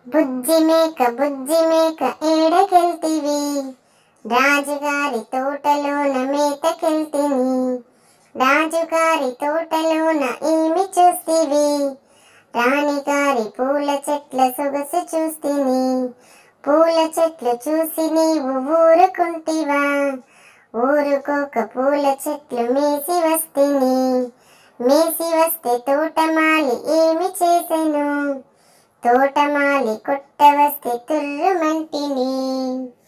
బుజ్జి మేక బుజ్జి మేక ఏడకెళ్తివి రాజుగారి తోటలోన మేతకెళ్తిని రాజుగారి తోటలోన ఏమి చూస్తివి రాణిగారి పూల చెట్ల సొగసు చూస్తిని పూల చెట్లు చూసి నీవు ఊరుకుంటివా ఊరుకోక పూల చెట్లు మేసి వస్తిని మేసి వస్తే తోటమాలి ఏమి చేసెను తోటమాలి కొట్ట వస్తే తుర్రుమంటిని